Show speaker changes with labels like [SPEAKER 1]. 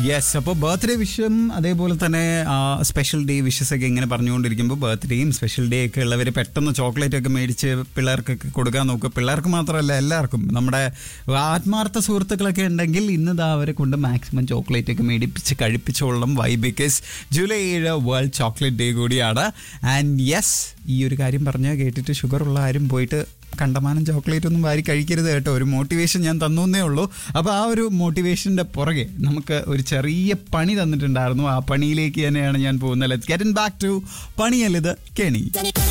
[SPEAKER 1] yes അപ്പോൾ birthday വിഷും അതേപോലെ തന്നെ സ്പെഷ്യൽ ഡേ വിഷസ് ഒക്കെ ഇങ്ങനെ പറഞ്ഞുകൊണ്ടിരിക്കുമ്പോൾ ബർത്ത്ഡേയും സ്പെഷ്യൽ ഡേ ഒക്കെ ഉള്ളവർ പെട്ടെന്ന് ചോക്ലേറ്റ് ഒക്കെ മേടിച്ച് പിള്ളേർക്കൊക്കെ കൊടുക്കാൻ നോക്കുക പിള്ളേർക്ക് മാത്രമല്ല എല്ലാവർക്കും നമ്മുടെ ആത്മാർത്ഥ സുഹൃത്തുക്കളൊക്കെ ഉണ്ടെങ്കിൽ ഇന്ന് ദാ അവരെ കൊണ്ട് മാക്സിമം ചോക്ലേറ്റ് ഒക്കെ മേടിപ്പിച്ച് കഴിപ്പിച്ചോളണം വൈ ബിക്കോസ് ജൂലൈ ഏഴ് വേൾഡ് ചോക്ലേറ്റ് ഡേ കൂടിയാണ് ആൻഡ് യെസ് ഈ ഒരു കാര്യം പറഞ്ഞാൽ കേട്ടിട്ട് ഷുഗർ ഉള്ള ആരും പോയിട്ട് കണ്ടമാനം ചോക്ലേറ്റ് ഒന്നും വാരി കഴിക്കരുത് കേട്ടോ ഒരു മോട്ടിവേഷൻ ഞാൻ തന്നേ ഉള്ളൂ അപ്പോൾ ആ ഒരു മോട്ടിവേഷൻ്റെ പുറകെ നമുക്ക് ഒരു ചെറിയ പണി തന്നിട്ടുണ്ടായിരുന്നു ആ പണിയിലേക്ക് തന്നെയാണ് ഞാൻ പോകുന്നത് let's get in back to പണിയല്ലിത് കെണി